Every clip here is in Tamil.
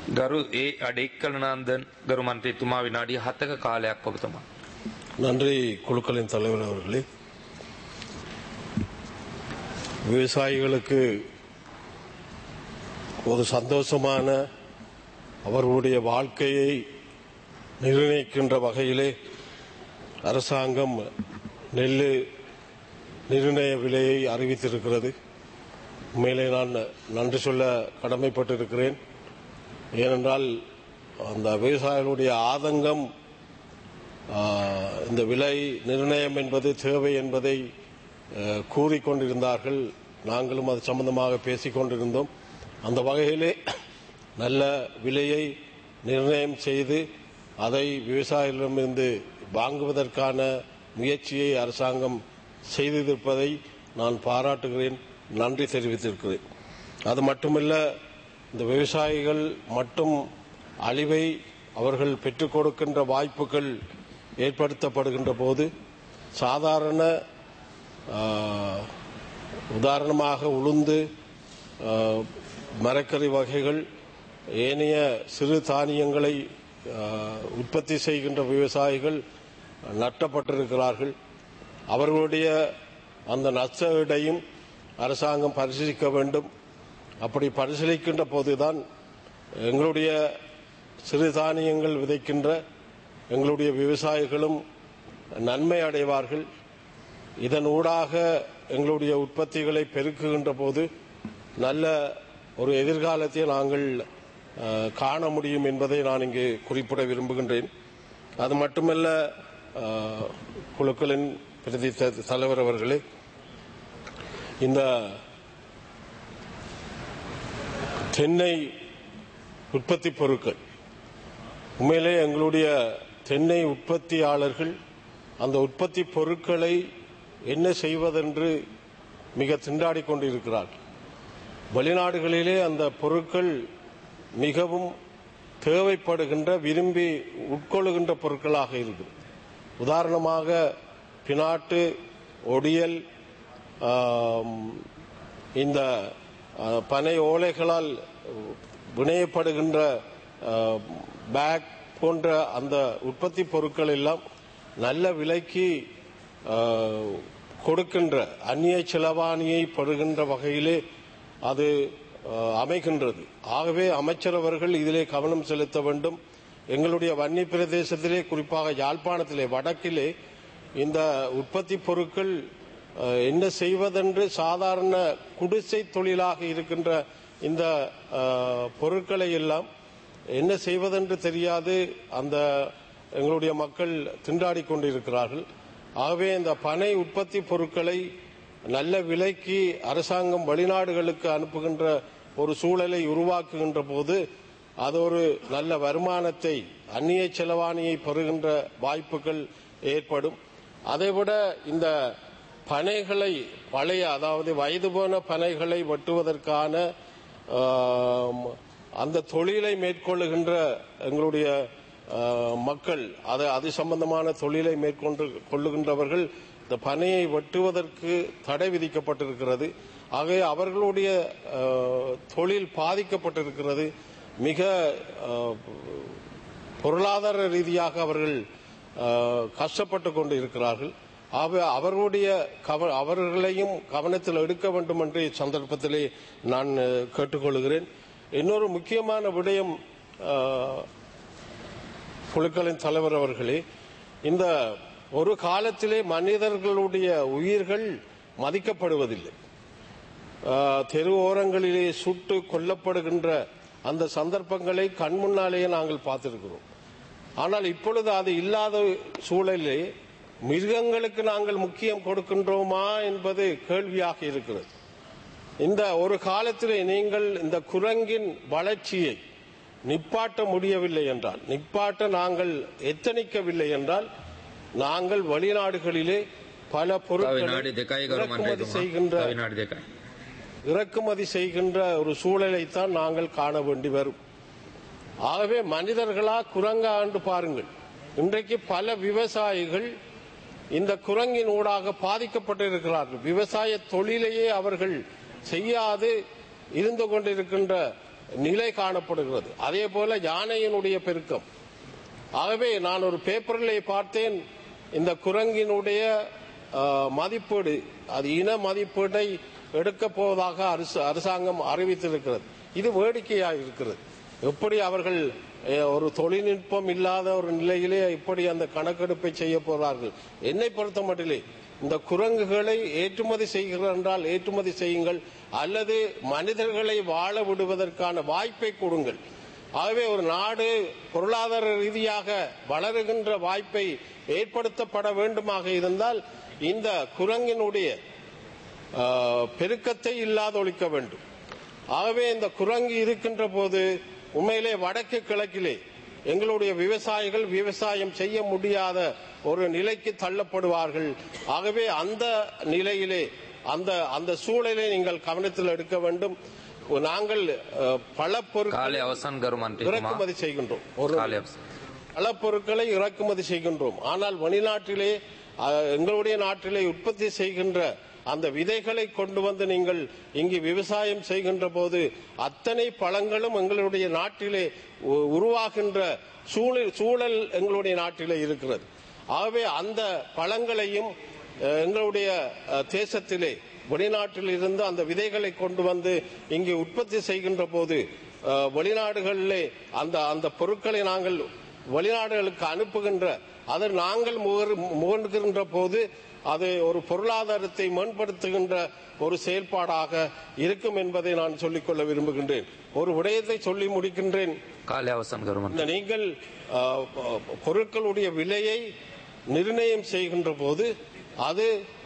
ගරු ඒ අඩෙක්කලනන්දන් ගරු මන්ත්‍රීතුමා විනාඩිය හතක කාලයක් ඔබතුමා. நன்றி குழுக்களின் தலைவர் அவர்களே விவசாயிகளுக்கு ஒரு சந்தோஷமான அவர்களுடைய வாழ்க்கையை நிர்ணயிக்கின்ற வகையிலே அரசாங்கம் நெல் நிர்ணய விலையை அறிவித்திருக்கிறது உண்மையிலே நான் நன்றி சொல்ல கடமைப்பட்டிருக்கிறேன் ஏனென்றால் அந்த விவசாயிகளுடைய ஆதங்கம் ஆஹ், இந்த விலை நிர்ணயம் என்பது தேவை என்பதை ஆஹ், கூறிக்கொண்டிருந்தார்கள் நாங்களும் அது சம்பந்தமாக பேசிக் கொண்டிருந்தோம் அந்த வகையிலே நல்ல விலையை நிர்ணயம் செய்து அதை விவசாயிகளிடமிருந்து வாங்குவதற்கான முயற்சியை அரசாங்கம் செய்திருப்பதை நான் பாராட்டுகிறேன் நன்றி தெரிவித்திருக்கிறேன் அது மட்டுமல்ல இந்த விவசாயிகள் மட்டும் அழிவை அவர்கள் பெற்றுக் கொடுக்கின்ற வாய்ப்புகள் ஏற்படுத்தப்படுகின்ற போது சாதாரண ஆஹ், உதாரணமாக உளுந்து ஆஹ், மரக்கறி வகைகள் ஏனைய சிறு தானியங்களை ஆஹ், உற்பத்தி செய்கின்ற விவசாயிகள் நட்டப்பட்டிருக்கிறார்கள் அவர்களுடைய அந்த நஷ்ட ஈடையும் அரசாங்கம் பரிசீலிக்க வேண்டும் அப்படி பரிசீலிக்கின்ற போதுதான் எங்களுடைய சிறுதானியங்கள் விதைக்கின்ற எங்களுடைய விவசாயிகளும் நன்மை அடைவார்கள் இதன் ஊடாக எங்களுடைய உற்பத்திகளை பெருக்குகின்ற போது நல்ல ஒரு எதிர்காலத்தை நாங்கள் அஹ், காண முடியும் என்பதை நான் இங்கு குறிப்பிட விரும்புகின்றேன் அது மட்டுமல்ல அஹ், குழுக்களின் பிரதி த- தலைவர் அவர்களே இந்த தென்னை உற்பத்தி பொருட்கள் உண்மையிலே எங்களுடைய தென்னை உற்பத்தியாளர்கள் அந்த உற்பத்தி பொருட்களை என்ன செய்வதென்று மிக திண்டாடிக் கொண்டிருக்கிறார்கள் வெளிநாடுகளிலே அந்த பொருட்கள் மிகவும் தேவைப்படுகின்ற விரும்பி உட்கொள்ளுகின்ற பொருட்களாக இருக்குது உதாரணமாக பினாட்டு ஒடியல் ஆம், இந்த அஹ், பனை ஓலைகளால் வினையப்படுகின்ற அஹ், பேக் போன்ற அந்த உற்பத்தி பொருட்கள் எல்லாம் நல்ல விலைக்கு அஹ், கொடுக்கின்ற அந்நிய செலவாணியை படுகின்ற வகையிலே அது அஹ், அமைகின்றது ஆகவே அமைச்சர் அவர்கள் இதிலே கவனம் செலுத்த வேண்டும் எங்களுடைய வன்னி பிரதேசத்திலே குறிப்பாக யாழ்ப்பாணத்திலே வடக்கிலே இந்த உற்பத்தி பொருட்கள் அஹ், என்ன செய்வதென்று சாதாரண குடிசை தொழிலாக இருக்கின்ற இந்த அஹ், பொருட்களை எல்லாம் என்ன செய்வதென்று தெரியாது அந்த எங்களுடைய மக்கள் திண்டாடி கொண்டிருக்கிறார்கள் ஆகவே இந்த பனை உற்பத்தி பொருட்களை நல்ல விலைக்கு அரசாங்கம் வெளிநாடுகளுக்கு அனுப்புகின்ற ஒரு சூழலை உருவாக்குகின்ற போது அது ஒரு நல்ல வருமானத்தை அந்நிய செலவாணியை பெறுகின்ற வாய்ப்புகள் ஏற்படும் அதைவிட இந்த பனைகளை பழைய அதாவது வயது போன பனைகளை வெட்டுவதற்கான ஆம், அந்த தொழிலை மேற்கொள்ளுகின்ற எங்களுடைய ஆ, மக்கள் அது அது சம்பந்தமான தொழிலை மேற்கொண்டு கொள்ளுகின்றவர்கள் இந்த பனையை வெட்டுவதற்கு தடை விதிக்கப்பட்டிருக்கிறது ஆகவே அவர்களுடைய ஆ, தொழில் பாதிக்கப்பட்டிருக்கிறது மிக ஆ, பொருளாதார ரீதியாக அவர்கள் அஹ், கஷ்டப்பட்டு கொண்டு இருக்கிறார்கள் ஆகவே அவர்களுடைய கவ- அவர்களையும் கவனத்தில் எடுக்க வேண்டும் என்று சந்தர்ப்பத்திலே நான் அஹ், கேட்டுக்கொள்கிறேன் இன்னொரு முக்கியமான விடயம் அஹ், குழுக்களின் தலைவர் அவர்களே இந்த ஒரு காலத்திலே மனிதர்களுடைய உயிர்கள் மதிக்கப்படுவதில்லை ஆஹ், தெரு ஓரங்களிலே சுட்டு கொல்லப்படுகின்ற அந்த சந்தர்ப்பங்களை கண்முன்னாலேயே நாங்கள் பார்த்திருக்கிறோம் ஆனால் இப்பொழுது அது இல்லாத சூழலிலே மிருகங்களுக்கு நாங்கள் முக்கியம் கொடுக்கின்றோமா என்பது கேள்வியாக இருக்கிறது இந்த ஒரு காலத்திலே நீங்கள் இந்த குரங்கின் வளர்ச்சியை நிப்பாட்ட முடியவில்லை என்றால் நிப்பாட்ட நாங்கள் எத்தனிக்கவில்லை என்றால் நாங்கள் வெளிநாடுகளிலே பல තව பொருட்களை විනාඩි දෙකයි ගරු இறக்குமதி මන්ත්‍රීතුමා. செய்கின்ற තව විනාඩි දෙකයි. இறக்குமதி செய்கின்ற ஒரு சூழலைத்தான் நாங்கள் காண வேண்டி வரும் ஆகவே மனிதர்களா குரங்கா என்று பாருங்கள் இன்றைக்கு பல விவசாயிகள் இந்த குரங்கின் ஊடாக பாதிக்கப்பட்டிருக்கிறார்கள் விவசாய தொழிலையே அவர்கள் செய்யாது இருந்து கொண்டிருக்கின்ற நிலை காணப்படுகிறது அதே போல யானையினுடைய பெருக்கம் ஆகவே நான் ஒரு பேப்பரிலே பார்த்தேன் இந்த குரங்கினுடைய அஹ், மதிப்பீடு அது இன மதிப்பீட்டை எடுக்க போவதாக அரசு அரசாங்கம் அறிவித்திருக்கிறது இது வேடிக்கையாக இருக்கிறது எப்படி அவர்கள் அஹ், ஒரு தொழில்நுட்பம் இல்லாத ஒரு நிலையிலே இப்படி அந்த கணக்கெடுப்பை செய்ய போறார்கள் என்னை பொறுத்த மட்டிலே இந்த குரங்குகளை ஏற்றுமதி செய்கிறோம் என்றால் ஏற்றுமதி செய்யுங்கள் அல்லது மனிதர்களை வாழ விடுவதற்கான வாய்ப்பை கொடுங்கள் ஆகவே ஒரு நாடு பொருளாதார ரீதியாக வளருகின்ற வாய்ப்பை ஏற்படுத்தப்பட வேண்டுமாக இருந்தால் இந்த குரங்கினுடைய ஆஹ், பெருக்கத்தை இல்லாதொழிக்க வேண்டும் ஆகவே இந்த குரங்கு இருக்கின்ற போது உண்மையிலே வடக்கு கிழக்கிலே எங்களுடைய விவசாயிகள் விவசாயம் செய்ய முடியாத ஒரு நிலைக்கு தள்ளப்படுவார்கள் ஆகவே அந்த நிலையிலே அந்த அந்த சூழலை நீங்கள் கவனத்தில் எடுக்க வேண்டும் நாங்கள் அஹ், பல பொருட்கள் කාලය අවසන් ගරු මන්ත්‍රීතුමා இறக்குமதி செய்கின்றோம் ஒரு කාලය අවසන්. பல பொருட்களை இறக்குமதி செய்கின்றோம் ஆனால் வெளிநாட்டிலே அஹ், எங்களுடைய நாட்டிலே உற்பத்தி செய்கின்ற அந்த விதைகளை கொண்டு வந்து நீங்கள் இங்கு விவசாயம் செய்கின்ற போது அத்தனை பழங்களும் எங்களுடைய நாட்டிலே உ- உருவாகின்ற சூழல் சூழல் எங்களுடைய நாட்டிலே இருக்கிறது ஆகவே அந்த பழங்களையும் அஹ், எங்களுடைய அஹ், தேசத்திலே வெளிநாட்டில் இருந்து அந்த விதைகளை கொண்டு வந்து இங்கே உற்பத்தி செய்கின்ற போது அஹ், வெளிநாடுகளிலே அந்த அந்த பொருட்களை நாங்கள் வெளிநாடுகளுக்கு அனுப்புகின்ற அதை நாங்கள் முகர்- முகர்கின்ற போது அது ஒரு பொருளாதாரத்தை மேம்படுத்துகின்ற ஒரு செயல்பாடாக இருக்கும் என்பதை நான் சொல்லிக்கொள்ள விரும்புகின்றேன் ஒரு விடயத்தை சொல்லி முடிக்கின்றேன் කාලය අවසන් ගරු මන්ත්‍රී இந்த நீங்கள் அஹ், பொருட்களுடைய விலையை நிர்ணயம் செய்கின்ற போது அது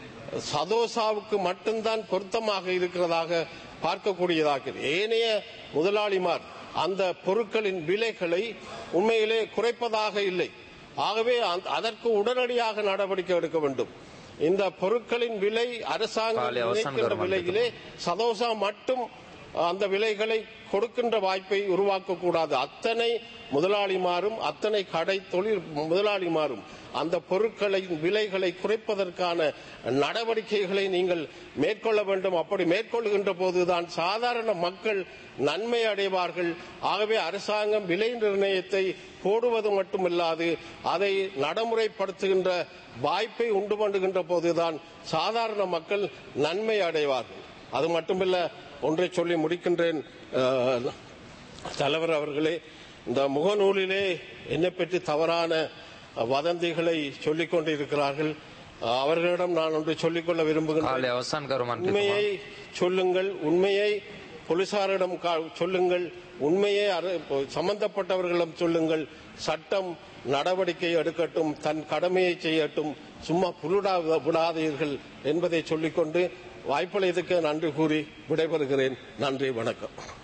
சதோசாவுக்கு மட்டும்தான் பொருத்தமாக இருக்கிறதாக பார்க்கக்கூடியதாக இருக்கு. ஏனைய முதலாளிமார் அந்த பொருட்களின் விலைகளை உண்மையிலே குறைப்பதாக இல்லை ஆகவே அந்த- அதற்கு உடனடியாக நடவடிக்கை எடுக்க வேண்டும் இந்த பொருட்களின் விலை அரசாங்கம் காலை அவசான் நிர்ணயிக்கின்ற கருமாந்திரம். விலையிலே சதோசா மட்டும் அந்த விலைகளை கொடுக்கின்ற வாய்ப்பை உருவாக்கக்கூடாது அத்தனை முதலாளிமாரும் அத்தனை கடை தொழில் முதலாளிமாரும் அந்த பொருட்களின் விலைகளை குறைப்பதற்கான நடவடிக்கைகளை நீங்கள் மேற்கொள்ள வேண்டும் அப்படி மேற்கொள்கின்ற போதுதான் சாதாரண மக்கள் நன்மை அடைவார்கள் ஆகவே அரசாங்கம் விலை நிர்ணயத்தை போடுவது மட்டுமல்லாது அதை நடைமுறைப்படுத்துகின்ற வாய்ப்பை உண்டு பண்ணுகின்ற போதுதான் சாதாரண மக்கள் நன்மை அடைவார்கள் அது மட்டுமில்ல ஒன்றை சொல்லி முடிக்கின்றேன் அஹ், தலைவர் அவர்களே இந்த முகநூலிலே என்னை பற்றி தவறான வதந்திகளை சொல்லிக் கொண்டிருக்கிறார்கள் அஹ், அவர்களிடம் நான் ஒன்று சொல்லிக்கொள்ள விரும்புகின்றேன் කාලය අවසන් ගරු මන්ත්‍රීතුමා உண்மையை சொல்லுங்கள் உண்மையை போலீசாரிடம் கா- சொல்லுங்கள் உண்மையை அர- சம்பந்தப்பட்டவர்களிடம் சொல்லுங்கள் சட்டம் நடவடிக்கை எடுக்கட்டும் தன் கடமையை செய்யட்டும் சும்மா புருடா விடாதீர்கள் என்பதை சொல்லிக்கொண்டு வாய்ப்பளித்துக்கு நன்றி கூறி விடைபெறுகிறேன் நன்றி வணக்கம்